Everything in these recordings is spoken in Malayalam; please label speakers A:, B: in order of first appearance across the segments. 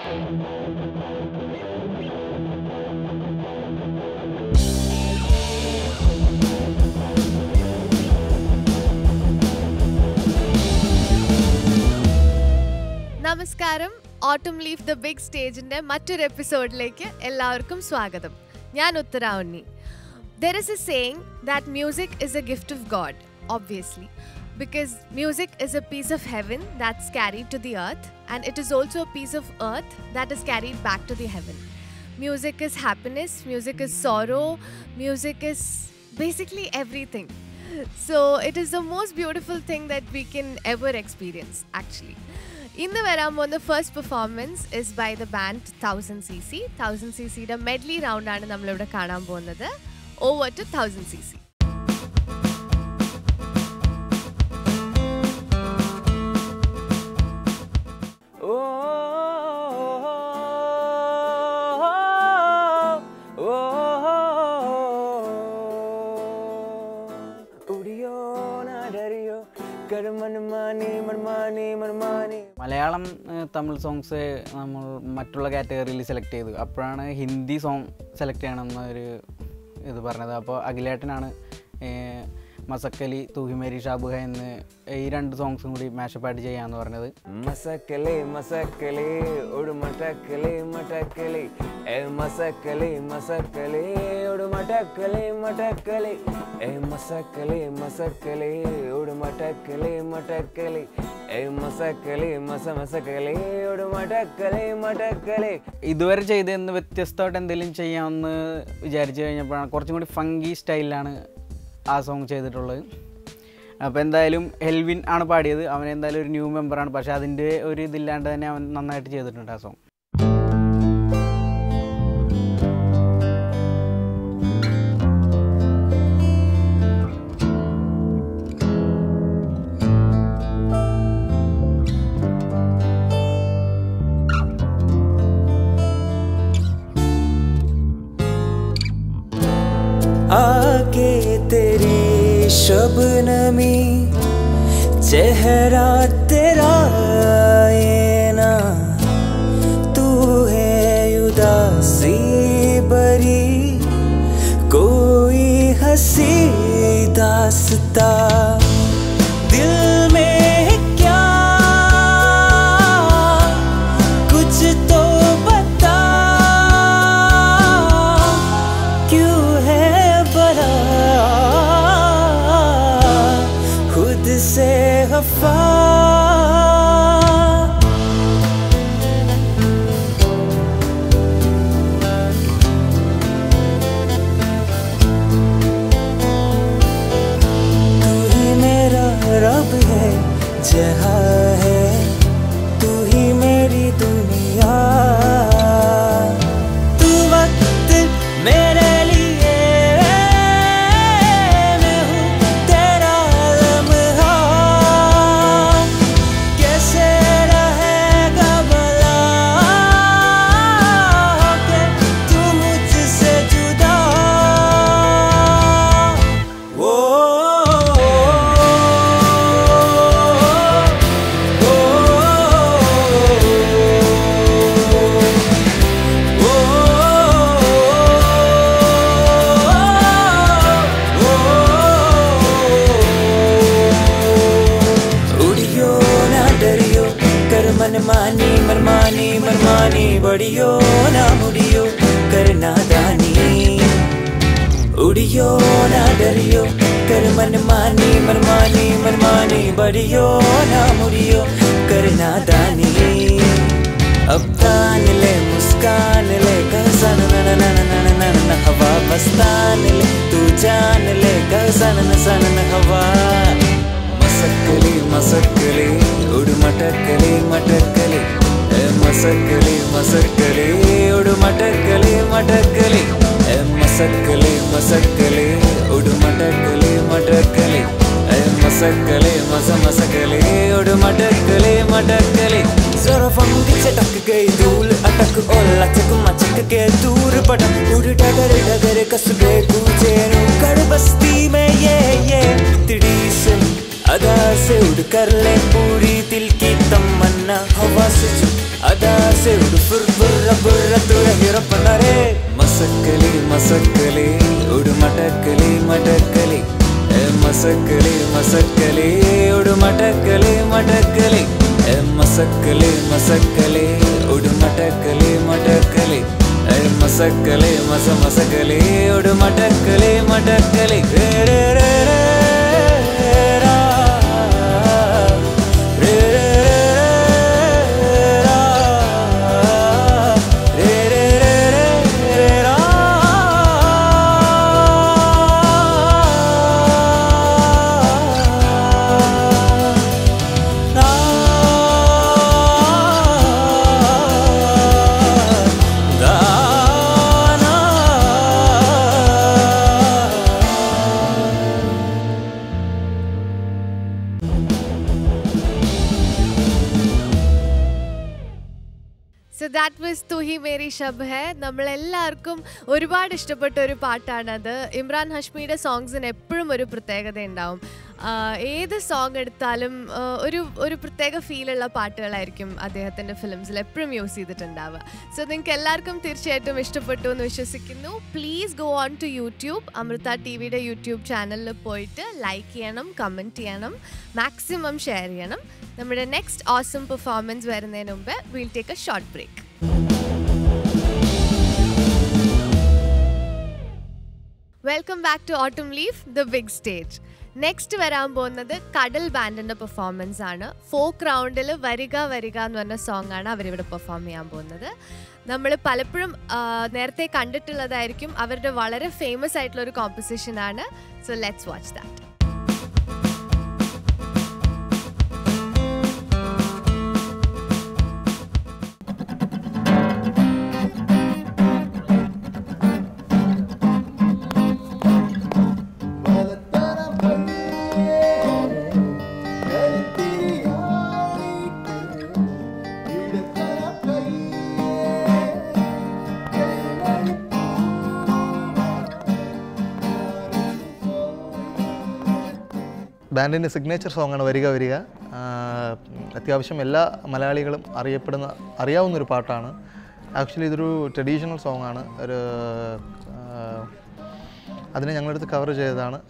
A: നമസ്കാരം ഓട്ടം ലീഫ് ദ ബിഗ് സ്റ്റേജിന്റെ മറ്റൊരു എപ്പിസോഡിലേക്ക് എല്ലാവർക്കും സ്വാഗതം ഞാൻ Uthara Unni there is a saying that music is a gift of God obviously because music is a piece of heaven that's carried to the earth and it is also a piece of earth that is carried back to the heaven music is happiness music is sorrow music is basically everything so it is the most beautiful thing that we can ever experience actually ഇന്ന് വരാൻ പോകുന്ന first performance is by the band thousand C C thousand C സിയുടെ മെഡ്ലി റൗണ്ടാണ് നമ്മളിവിടെ കാണാൻ പോകുന്നത് over two thousand C C
B: Malayalam ഏഹ്, തമിഴ് സോങ്സ് നമ്മൾ മറ്റുള്ള കാറ്റഗറിയിൽ സെലക്ട് ചെയ്തു അപ്പോഴാണ് ഹിന്ദി സോങ് സെലക്ട് ചെയ്യണമെന്ന ഒരു ഇത് പറഞ്ഞത് അപ്പോൾ അഖിലേട്ടനാണ് ഏഹ്, മസക്കലി തൂഹിമേരി ഷാബുഹ എന്ന് ഈ രണ്ട് സോങ്സും കൂടി മാഷപ്പായിട്ട് ചെയ്യാമെന്ന് പറഞ്ഞത്
C: മസക്കലേ മസക്കലേ ഒരു മട്ടക്കലേ മട്ടക്കലേ ഏ മസക്കലേ മസക്കലേ ഒരു മട്ടക്കലേ മട്ടക്കലേ ഏ മസക്കലേ മസക്കലേ ഒരു മട്ടക്കലേ മട്ടക്കലേ ഏ മസക്കലേ മസ മസക്കലേ ഒരു മട്ടക്കലേ മട്ടക്കലേ
B: ഇതുവരെ ചെയ്തതെന്ന് വ്യത്യസ്തമായിട്ട് എന്തെങ്കിലും ചെയ്യാമെന്ന് വിചാരിച്ചു കഴിഞ്ഞപ്പോഴാണ് കുറച്ചും കൂടി ഫങ്കി സ്റ്റൈലിലാണ് ആ സോങ് ചെയ്തിട്ടുള്ളത് അപ്പോൾ എന്തായാലും എൽവിൻ ആണ് പാടിയത് അവൻ എന്തായാലും ഒരു ന്യൂ മെമ്പറാണ് പക്ഷേ അതിൻ്റെ ഒരു ഇതില്ലാണ്ട് തന്നെ അവൻ നന്നായിട്ട് ചെയ്തിട്ടുണ്ട് ആ സോങ്
D: आके तेरी शबनमी चेहरा तेरा ये ना तू है उदासी बरी कोई हंसी दासता दिल में क्या कुछ तो बता क्यों है बड़ा खुद से हफा तू ही मेरा रब है जहाँ है तू ही मेरी दुनिया तू वक्त मेरे लिए मैं हूँ तेरा लम्हा कैसे रहेगा भला के तू मुझसे जुदा ओ उड़ियो ना डरियो कर मन मानी मनमानी मनमानी बड़ियो ना मुड़ियो कर नादानी उड़ियो ना डरियो कर मन मानी मनमानी मनमानी बड़ियो ना मुड़ियो कर नादानी अब तान ले मुस्कान ले कहसन नन नन नन नन न हवा बस्तान ले तू जान ले कहसन न सन न हवा മസക്കലി മസക്കലി ഒരു മട്ടക്കലി മട്ടക്കലി ഏ മസക്കലി മസക്കലി ഒരു മട്ടക്കലി മട്ടക്കലി ഏ മസക്കലി മസക്കലി ഒരു മട്ടക്കലി മട്ടക്കലി ഏ മസക്കലി മസ മസക്കലി ഒരു മട്ടക്കലി മട്ടക്കലി जरा फंग चटक गई धूल अटक और लचक मचक के दूर पटक उड़ डगर डगर कसबे कूचे नु कर बस्ती में ये ये तिड़ी से अदा से उड़ कर ले पूरी दिल की तमन्ना हवा से जो अदा से उड़ फुर बुर्रा बुर्रा तुड़ा हीरो पनारे मसकली मसकली उड़ मटकली मटकली ए मसकली मसकली उड़ मटकली मटकली ए मसकली मसकली उड़ मटकली मटकली ए मसकली मस मसकली उड़ मटकली मटकली रे रे रे रे रा रे रे रे रा रे रे रे रे रा
A: സോ ദാറ്റ് വാസ് തുഹി മേരി ഷബ് ഹെ നമ്മളെല്ലാവർക്കും ഒരുപാട് ഇഷ്ടപ്പെട്ട ഒരു പാട്ടാണത് ഇമ്രാൻ ഹഷ്മിയുടെ സോങ്സിന് എപ്പോഴും ഒരു പ്രത്യേകത ഉണ്ടാവും ആഹ് ഏത് സോങ് എടുത്താലും ആഹ് ഒരു ഒരു പ്രത്യേക ഫീലുള്ള പാട്ടുകളായിരിക്കും അദ്ദേഹത്തിൻ്റെ ഫിലിംസിൽ എപ്പോഴും യൂസ് ചെയ്തിട്ടുണ്ടാവുക സോ നിങ്ങൾക്ക് എല്ലാവർക്കും തീർച്ചയായിട്ടും ഇഷ്ടപ്പെട്ടു എന്ന് വിശ്വസിക്കുന്നു please go on to YouTube Amrita T വിയുടെ യൂട്യൂബ് ചാനലിൽ പോയിട്ട് ലൈക്ക് ചെയ്യണം കമൻറ്റ് ചെയ്യണം മാക്സിമം ഷെയർ ചെയ്യണം നമ്മുടെ നെക്സ്റ്റ് ഓസം പെർഫോമൻസ് വരുന്നതിന് മുമ്പ് will take a short break welcome back to autumn leaf the big stage next വരാൻ പോകുന്നത് കടൽ ബാൻഡിന്റെ പെർഫോമൻസ് ആണ് ഫോക്ക് റൗണ്ടിൽ വരിക വരിക എന്ന് പറഞ്ഞ സോങ് ആണ് അവരിവിടെ പെർഫോം ചെയ്യാൻ പോകുന്നത് നമ്മൾ പലപ്പോഴും ആ, നേരത്തെ കണ്ടിട്ടുള്ളതായിരിക്കും അവരുടെ വളരെ ഫേമസ് ആയിട്ടുള്ള ഒരു കോമ്പസിഷൻ ആണ് സോ ലെറ്റ്സ് വാച്ച് ദാറ്റ്
E: ബാൻഡിൻ്റെ സിഗ്നേച്ചർ സോങ്ങാണ് വരിക വരിക ആ, അത്യാവശ്യം എല്ലാ മലയാളികളും അറിയപ്പെടുന്ന അറിയാവുന്നൊരു പാട്ടാണ് ആക്ച്വലി ഇതൊരു ട്രഡീഷണൽ സോങ്ങാണ് ഒരു ആ, അതിനെ ഞങ്ങളെടുത്ത് കവർ ചെയ്തതാണ്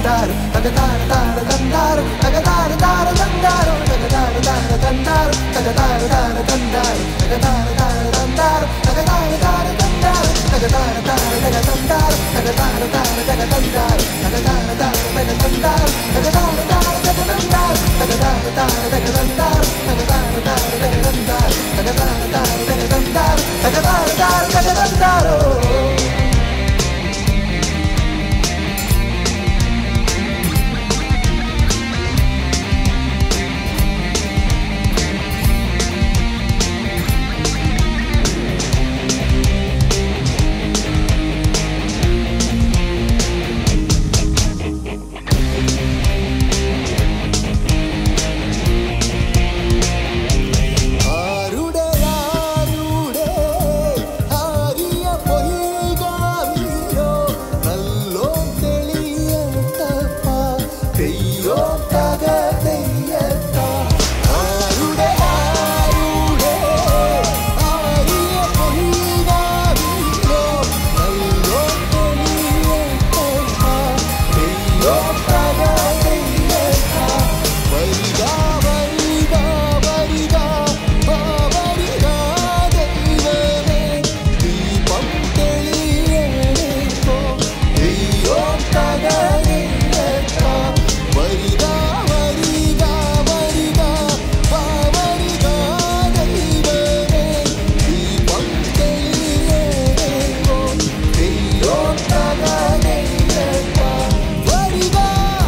F: തകതാര തകതാര താര തന്താര തകതാര താര തന്താര തകതാര താര തന്താര തകതാര താര തന്താര തകതാര താര തന്താര തകതാര താര തന്താര തകതാര താര തകതന്താര തകതാര താര തകതന്താര തകതാര താര തകതന്താര തകതാര താര തകതന്താര തകതാര താര തകതന്താര തകതാര താര തകതന്താര തകതാര താര തകതന്താര തകതാര താര തകതന്താരോ ആരുടെ ആരുടെ ആരിയ പൊയ്കാവിയോ നല്ലോ തെളിയട്ടപ്പ തെയ്യോ തക തെയ്യത്ത ആരുടെ ആരുടെ ആരിയ പൊയ്കാവിയോ നല്ലോ തെളിയട്ടപ്പ തെയ്യോ തക തെയ്യത്ത വരിക വരിക വരിക വരിക ദൈവമേ ദീപം തെളിയണേക്കോ ദൈവോ തകരേക്ക വരിക വരിക വരിക വരിക ദൈവമേ ദീപം തെളിയണേക്കോ ദൈവോ തകരേക്ക വരിക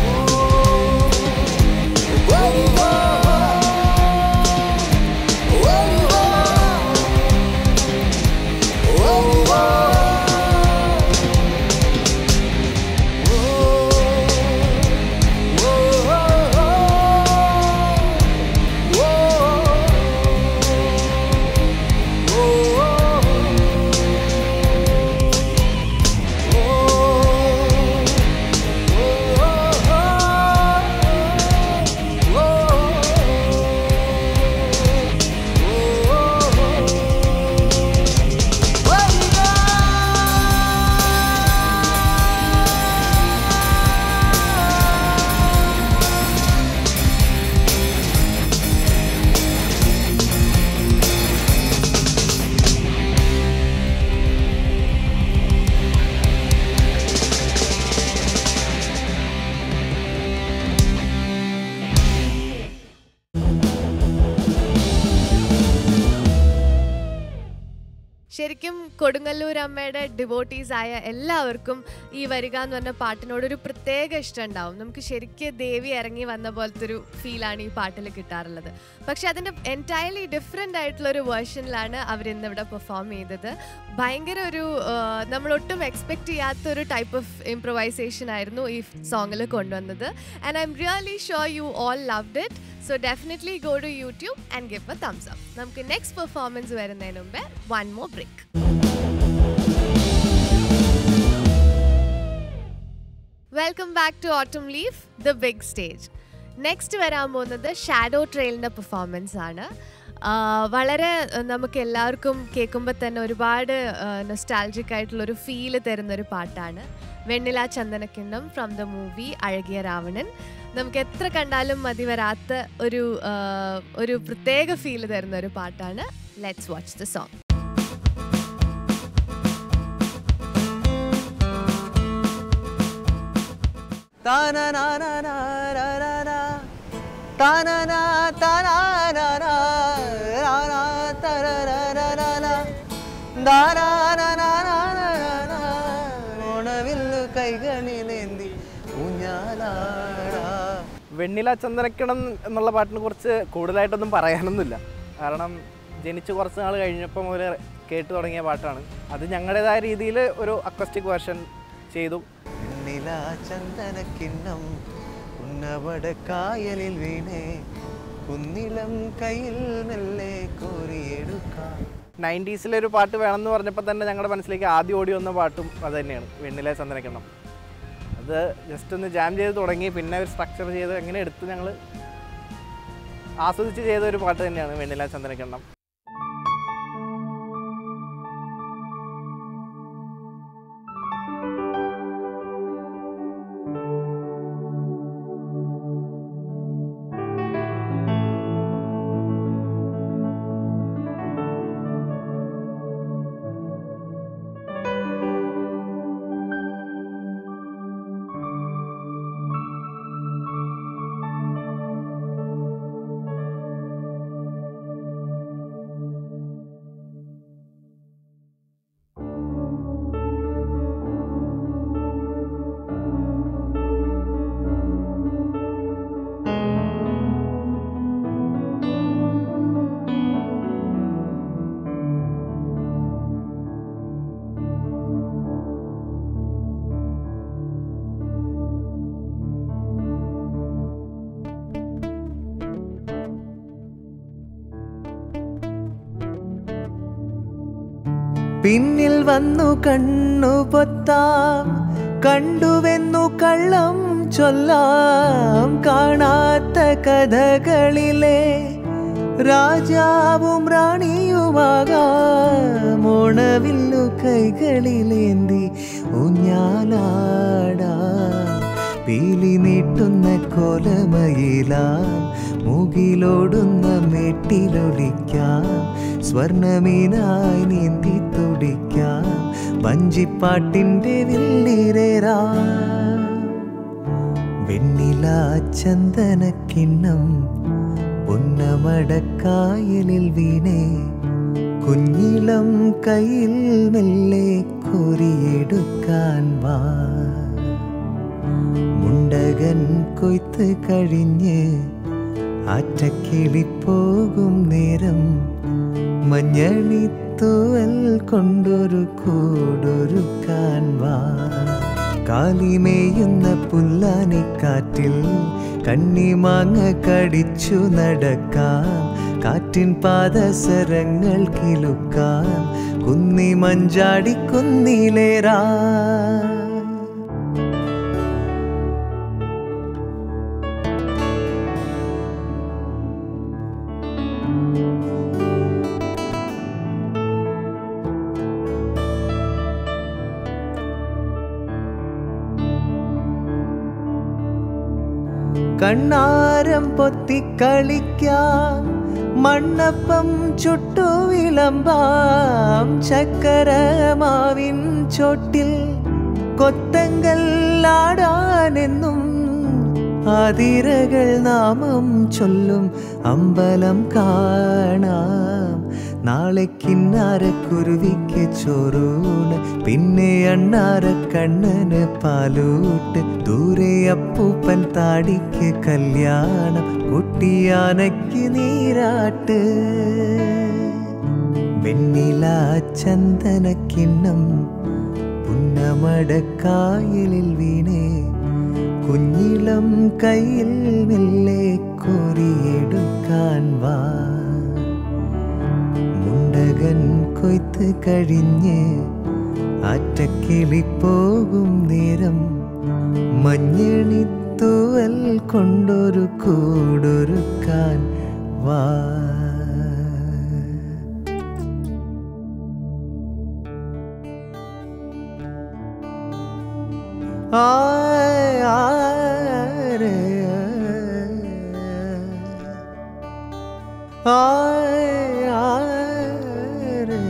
A: ശരിക്കും കൊടുങ്ങല്ലൂർ അമ്മയുടെ ഡിവോട്ടീസ് ആയ എല്ലാവർക്കും ഈ വരിക എന്ന് പറഞ്ഞ പാട്ടിനോടൊരു പ്രത്യേക ഇഷ്ടം ഉണ്ടാവും നമുക്ക് ശരിക്കും ദേവി ഇറങ്ങി വന്ന പോലത്തെ ഒരു ഫീലാണ് ഈ പാട്ടിൽ കിട്ടാറുള്ളത് പക്ഷെ അതിൻ്റെ എൻറ്റയർലി ഡിഫറെൻ്റ് ആയിട്ടുള്ള ഒരു വേർഷനിലാണ് അവർ ഇന്ന് ഇവിടെ പെർഫോം ചെയ്തത് ഭയങ്കര ഒരു ആ, നമ്മളൊട്ടും എക്സ്പെക്ട് ചെയ്യാത്ത ഒരു ടൈപ്പ് ഓഫ് ഇംപ്രവൈസേഷൻ ആയിരുന്നു ഈ സോങ്ങിൽ കൊണ്ടുവന്നത് and I'm really sure you all loved it so definitely go to YouTube and give a thumbs up നമുക്ക് നെക്സ്റ്റ് പെർഫോമൻസ് വരുന്നതിന് മുമ്പേ one more break welcome back to autumn leaf the big stage next വരാൻ പോകുന്നത് ഷാഡോ ട്രെയിലിൻ്റെ പെർഫോമൻസ് ആണ് ആ, വളരെ ആ, നമുക്ക് എല്ലാവർക്കും കേൾക്കുമ്പോൾ തന്നെ ഒരുപാട് നൊസ്റ്റാൾജിക് ആയിട്ടുള്ളൊരു ഫീല് തരുന്നൊരു പാട്ടാണ് വെണ്ണില ചന്ദനക്കിണ്ണം from the movie Azhakiya Ravanan നമുക്ക് എത്ര കണ്ടാലും മതി വരാത്ത ഒരു ആ, ഒരു പ്രത്യേക ഫീല് തരുന്ന ഒരു പാട്ടാണ് ലെറ്റ്സ് വാച്ച് ദ സോങ്
B: ഉണവില്ലു കൈകളിലേന്തി ഊഞ്ഞാലാടാ
G: വെണ്ണില ചന്ദനക്കിണം എന്നുള്ള പാട്ടിനെ കുറിച്ച് കൂടുതലായിട്ടൊന്നും പറയാനൊന്നുമില്ല കാരണം ജനിച്ച് കുറച്ച് നാൾ കഴിഞ്ഞപ്പോൾ മുതൽ കേട്ടു തുടങ്ങിയ പാട്ടാണ് അത് ഞങ്ങളുടേതായ രീതിയിൽ ഒരു അക്വസ്റ്റിക് വേർഷൻ ചെയ്തു
B: വെണ്ണില ചന്ദനക്കിണ്ണം ഉന്നവട കായലിൽ വീണേ കുന്നിലം കയ്യിൽ മെല്ലെ കോരിയെടുക്കാം
G: നയൻറ്റീസിലെ ഒരു പാട്ട് വേണമെന്ന് പറഞ്ഞപ്പോൾ തന്നെ ഞങ്ങളുടെ മനസ്സിലേക്ക് ആദ്യം ഓടി വന്ന പാട്ടും അത് തന്നെയാണ് വെണ്ണില ചന്ദനക്കിണ്ണം അത് ജസ്റ്റ് ഒന്ന് ജാം ചെയ്ത് തുടങ്ങി പിന്നെ ഒരു സ്ട്രക്ചർ ചെയ്ത് എങ്ങനെ എടുത്ത് ഞങ്ങൾ ആസ്വദിച്ച് ചെയ്ത ഒരു പാട്ട് തന്നെയാണ് വെണ്ണില ചന്ദനക്കിണ്ണം
H: പിന്നിൽ വന്നു കണ്ണു പൊത്താം കണ്ടുവെന്നു കള്ളം ചൊല്ലാം കാണാത്ത കഥകളിലെ രാജാവും റാണിയുമാകാം ഓണവില്ലു കൈകളിലേന്തി ഊഞ്ഞാലാടാം പീലി നീട്ടുന്ന കോലമയിലാം മുകിലോടുന്ന മേട്ടിലൊളിക്കാം സ്വർണമീനായി നീന്തി തുടിക്കാം വഞ്ചിപ്പാട്ടിൻ്റെ വില്ലിരേറാ വെണ്ണില ചന്ദനക്കിണ്ണം പൊന്നമടക്കായലിൽ വീണേ കുഞ്ഞിളം കയ്യിൽ മെല്ലെ കോരിയെടുക്കാൻ വാ മുണ്ടകൻ കൊയ്ത്ത് കഴിഞ്ഞ് ആറ്റക്കിളിപ്പോകും നേരം മഞ്ഞളിത്തൂവൽ കൊണ്ടൊരു കൂടൊരുക്കാൻ വാ കാലിമേയുന്ന പുല്ലാനിക്കാറ്റിൽ കണ്ണിമാങ്ങ കടിച്ചു നടക്കാം കാറ്റിൻ പാദസരങ്ങൾ കിലുക്കാം കുന്നി മഞ്ചാടി കുന്നിലേറാ കണ്ണാരം പൊത്തിക്കളിക്കാം മണ്ണപ്പം ചുട്ടു വിളമ്പാം ചക്കരമാവിൻ ചോട്ടിൽ കൊത്തങ്കല്ലാടാനെന്നും ആതിരകൾ നാമം ചൊല്ലും അമ്പലം കാണാം നാളെ കിന്നാരക്കുരുവിക്ക് ചോറൂണ് പിന്നെ അണ്ണാര കണ്ണന് പാലൂട്ട് ദൂരെ അപ്പൂപ്പൻ താടിക്ക് കല്യാണം കുട്ടിയാനയ്ക്ക് നീരാട്ട് വെണ്ണില ചന്ദനക്കിണ്ണം പുന്നമടക്കായലിൽ വീണേ കുഞ്ഞിളം കയ്യിൽ മെല്ലെ കോരിയെടുക്കാൻ വാ മുണ്ടകൻ കൊയ്ത്ത് കഴിഞ്ഞ് ആറ്റക്കിളിപ്പോകും നേരം മഞ്ഞണിത്തൂവൽ കൊണ്ടൊരു കൂടൊരുക്കാൻ വാ ആയ് ആരെ ആയ് ആരെ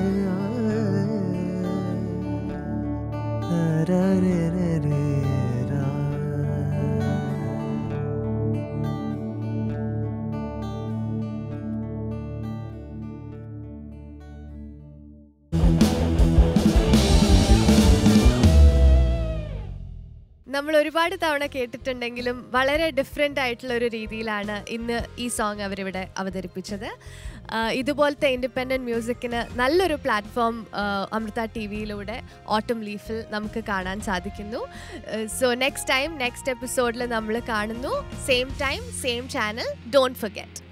A: നമ്മൾ ഒരുപാട് തവണ കേട്ടിട്ടുണ്ടെങ്കിലും വളരെ ഡിഫറെൻ്റ് ആയിട്ടുള്ള ഒരു രീതിയിലാണ് ഇന്ന് ഈ സോങ് അവരിവിടെ അവതരിപ്പിച്ചത് ആഹ് ഇതുപോലത്തെ ഇൻഡിപെൻഡൻറ്റ് മ്യൂസിക്കിന് നല്ലൊരു പ്ലാറ്റ്ഫോം അമൃത ടി വിയിലൂടെ ഓട്ടം ലീഫിൽ നമുക്ക് കാണാൻ സാധിക്കുന്നു സോ നെക്സ്റ്റ് ടൈം നെക്സ്റ്റ് എപ്പിസോഡിൽ നമ്മൾ കാണുന്നു same time same channel don't forget